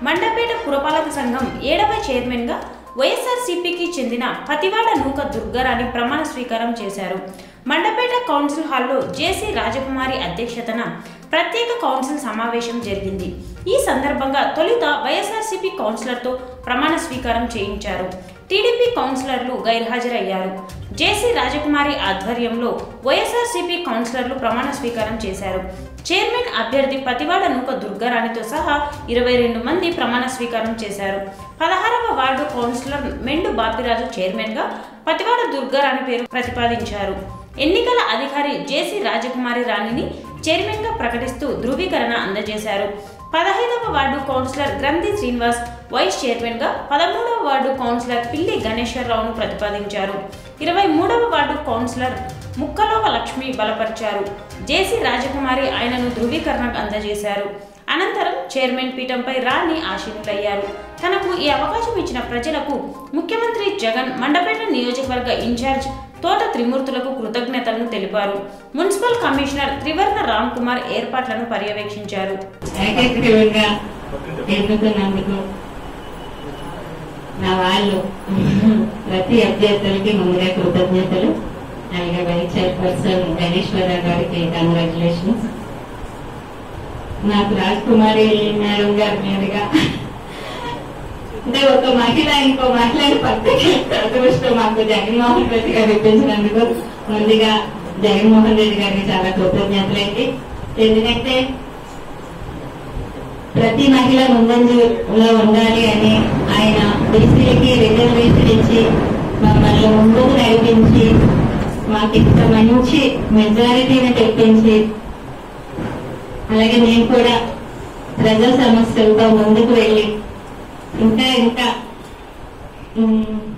మండపేట పురపాలక సంఘం ఏడవ చైర్మన్గా వైఎస్ఆర్సీపీకి చెందిన పతివాడ నూక దుర్గారాణి ప్రమాణ స్వీకారం చేశారు మండపేట కౌన్సిల్ హాల్లో జేసీ రాజకుమారి అధ్యక్షతన ప్రత్యేక కౌన్సిల్ సమావేశం జరిగింది ఈ సందర్భంగా తొలుత వైఎస్ఆర్సీపీ కౌన్సిలర్తో ప్రమాణ స్వీకారం చేయించారు టీడీపీ కౌన్సిలర్లు గైర్హాజరయ్యారు జేసీ రాజకుమారి ఆధ్వర్యంలో వైఎస్ఆర్సీపీ కౌన్సిలర్లు ప్రమాణ స్వీకారం చేశారు చైర్మన్ అభ్యర్థి పతివాడ నూక దుర్గారాణితో సహా ఇరవై రెండు మంది ప్రమాణ స్వీకారం చేశారు పదహారవ వార్డు కౌన్సిలర్ మెండు బాపిరాజు చైర్మన్గా పతివాడ దుర్గారాణి పేరు ప్రతిపాదించారు ఎన్నికల అధికారి జేసీ రాజకుమారి రాణిని చైర్మన్గా ప్రకటిస్తూ ధృవీకరణ అందజేశారు పదహైదవ వార్డు కౌన్సిలర్ గ్రంథి శ్రీనివాస్ వైస్ చైర్మన్గా పదమూడవ వార్డు కౌన్సిలర్ పిల్లి గణేశ్వరరావును ప్రతిపాదించారు ఇరవై మూడవ వార్డు కౌన్సిలర్ ముక్కలోవ లక్ష్మి బలపరిచారు జేసీ రాజకుమారి ఆయనను ధృవీకరణకు అందజేశారు అనంతరం చైర్మన్ పీఠంపై రాణి ఆశీనులయ్యారు తనకు ఈ అవకాశం ఇచ్చిన ప్రజలకు ముఖ్యమంత్రి జగన్ మండపేట నియోజకవర్గ ఇన్ఛార్జ్ తోట త్రిమూర్తులకు కృతజ్ఞతలను తెలిపారు మున్సిపల్ కమిషనర్ త్రివర్ణ రామ్ కుమార్ ఏర్పాట్లను పర్యవేక్షించారు ఏకగ్రీవంగా ఎన్నుకున్నందుకు నా వాళ్ళు ప్రతి అభ్యర్థులకి ముందుగా కృతజ్ఞతలు అలాగే వైస్ చైర్పర్సన్ గణేశ్వరరావు గారికి కంగ్రాచులేషన్స్ నాకు రాజ్ కుమారి మేడం గారి మీదుగా అంటే ఒక మహిళ ఇంకో మహిళని పక్కకి అదృష్టం మాకు జగన్మోహన్ రెడ్డి గారు ఇప్పించినందుకు ముందుగా జగన్మోహన్ రెడ్డి గారికి చాలా కృతజ్ఞతలండి ఎందుకంటే ప్రతి మహిళ ముందంజలో ఉండాలి అని ఆయన బీసీలకి రిజర్వేషన్ ఇచ్చి మమ్మల్ని ముందుకు నడిపించి మాకు ఇంత మంచి మెజారిటీని తెప్పించి అలాగే నేను కూడా ప్రజా సమస్యలతో ముందుకు వెళ్ళి ఇంకా ఇంకా ఉమ్,